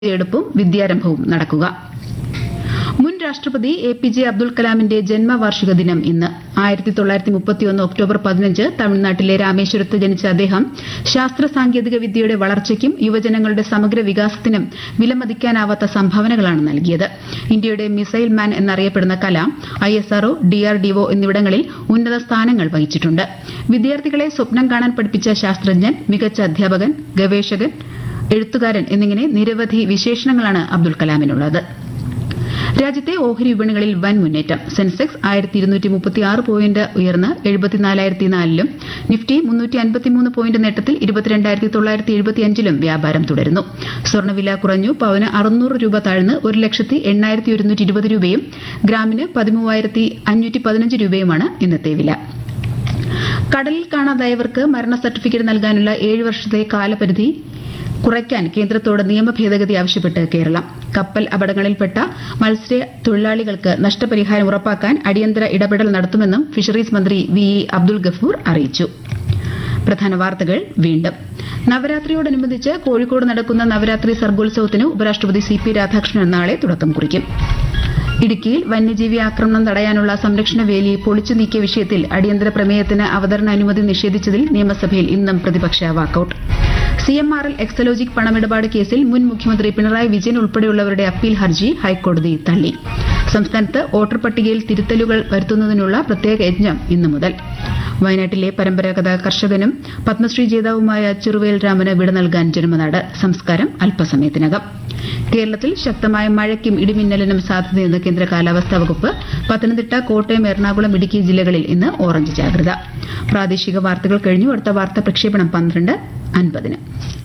എടുപ്പും വിദ്യാരംഭവും നടക്കുക മുൻ രാഷ്ട്രപതി എ പി ജെ അബ്ദുൽ കലാമിന്റെ ജന്മവാർഷിക ദിനം ഇന്ന് ആയിരത്തി തൊള്ളായിരത്തി മുപ്പത്തിയൊന്ന് ഒക്ടോബർ പതിനഞ്ച് തമിഴ്നാട്ടിലെ രാമേശ്വരത്ത് ജനിച്ച അദ്ദേഹം ശാസ്ത്ര സാങ്കേതിക വിദ്യയുടെ വളർച്ചയ്ക്കും യുവജനങ്ങളുടെ സമഗ്ര വികാസത്തിനും വിലമതിക്കാനാവാത്ത സംഭാവനകളാണ് നൽകിയത് ഇന്ത്യയുടെ മിസൈൽ മാൻ എന്നറിയപ്പെടുന്ന Kalam I S R O DRDO എന്നിവിടങ്ങളിൽ ഉന്നത സ്ഥാനങ്ങൾ വഹിച്ചിട്ടുണ്ട് വിദ്യാർത്ഥികളെ സ്വപ്നം കാണാൻ പഠിപ്പിച്ച ശാസ്ത്രജ്ഞൻ മികച്ച അധ്യാപകൻ ഗവേഷകൻ എഴുത്തുകാരൻ എന്നിങ്ങനെ നിരവധി വിശേഷണങ്ങളാണ് അബ്ദുൽ കലാമിനുള്ളത് രാജ്യത്തെ ഓഹരി വിപണികളിൽ വൻ മുന്നേറ്റം സെൻസെക്സ് ആയിരത്തി ഇരുന്നൂറ്റി മുപ്പത്തിയാറ് പോയിന്റ് ഉയർന്ന് എഴുപത്തിനാലായിരത്തി നാലിലും നിഫ്റ്റി മുന്നൂറ്റി അൻപത്തിമൂന്ന് പോയിന്റ് നേട്ടത്തിൽ ഇരുപത്തിരണ്ടായിരത്തി തൊള്ളായിരത്തി എഴുപത്തിയഞ്ചിലും വ്യാപാരം തുടരുന്നു സ്വർണ്ണവില കുറഞ്ഞു പവന് അറുന്നൂറ് രൂപ താഴ്ന്ന് ഒരു ലക്ഷത്തി എണ്ണായിരത്തി ഒരുന്നൂറ്റി ഇരുപത് രൂപയും ഗ്രാമിന് പതിമൂവായിരത്തി അഞ്ഞൂറ്റി പതിനഞ്ച് രൂപയുമാണ് ഇന്നത്തെ വില കടലിൽ കാണാതായവർക്ക് മരണ സർട്ടിഫിക്കറ്റ് നൽകാനുള്ള ഏഴ് വർഷത്തെ കാലപരിധി കുറയ്ക്കാൻ കേന്ദ്രത്തോട് നിയമ ഭേദഗതി ആവശ്യപ്പെട്ട് കേരളം കപ്പൽ അപകടങ്ങളിൽപ്പെട്ട മത്സ്യ തൊഴിലാളികൾക്ക് നഷ്ടപരിഹാരം ഉറപ്പാക്കാൻ അടിയന്തര ഇടപെടൽ നടത്തുമെന്നും ഫിഷറീസ് മന്ത്രി വി ഇ അബ്ദുൽ ഗഫൂർ അറിയിച്ചു പ്രധാന വാർത്തകൾ വീണ്ടും നവരാത്രിയോടനുബന്ധിച്ച് കോഴിക്കോട് നടക്കുന്ന നവരാത്രി സർഗോത്സവത്തിന് ഉപരാഷ്ട്രപതി സി പി രാധാകൃഷ്ണൻ നാളെ തുടക്കം കുറിക്കും ഇടുക്കിയിൽ വന്യജീവി ആക്രമണം തടയാനുള്ള സംരക്ഷണ വേലി പൊളിച്ചു നീക്കിയ വിഷയത്തിൽ അടിയന്തര പ്രമേയത്തിന് അവതരണ അനുമതി നിഷേധിച്ചതിൽ നിയമസഭയിൽ ഇന്നും പ്രതിപക്ഷ walkout C M R L Exalogic പണമിടപാട് കേസിൽ മുൻ മുഖ്യമന്ത്രി പിണറായി വിജയൻ ഉൾപ്പെടെയുള്ളവരുടെ അപ്പീൽ ഹർജി ഹൈക്കോടതി തള്ളി സംസ്ഥാനത്ത് വോട്ടർ പട്ടികയിൽ തിരുത്തലുകൾ വരുത്തുന്നതിനുള്ള പ്രത്യേക യജ്ഞം ഇന്നു മുതൽ വയനാട്ടിലെ പരമ്പരാഗത കർഷകനും പത്മശ്രീ ജേതാവുമായ ചെറുവേൽ രാമന് വിട നൽകാൻ ജന്മനാട് സംസ്കാരം അല്പസമയത്തിനകം കേരളത്തിൽ ശക്തമായ മഴയ്ക്കും ഇടിമിന്നലിനും സാധ്യതയെന്ന് കേന്ദ്ര കാലാവസ്ഥാ വകുപ്പ് പത്തനംതിട്ട കോട്ടയം എറണാകുളം ഇടുക്കി ജില്ലകളിൽ ഇന്ന് ഓറഞ്ച് ജാഗ്രത പ്രാദേശിക വാർത്തകൾ കഴിഞ്ഞു അടുത്ത വാർത്താ പ്രക്ഷേപണം പന്ത്രണ്ട് അൻപതിന്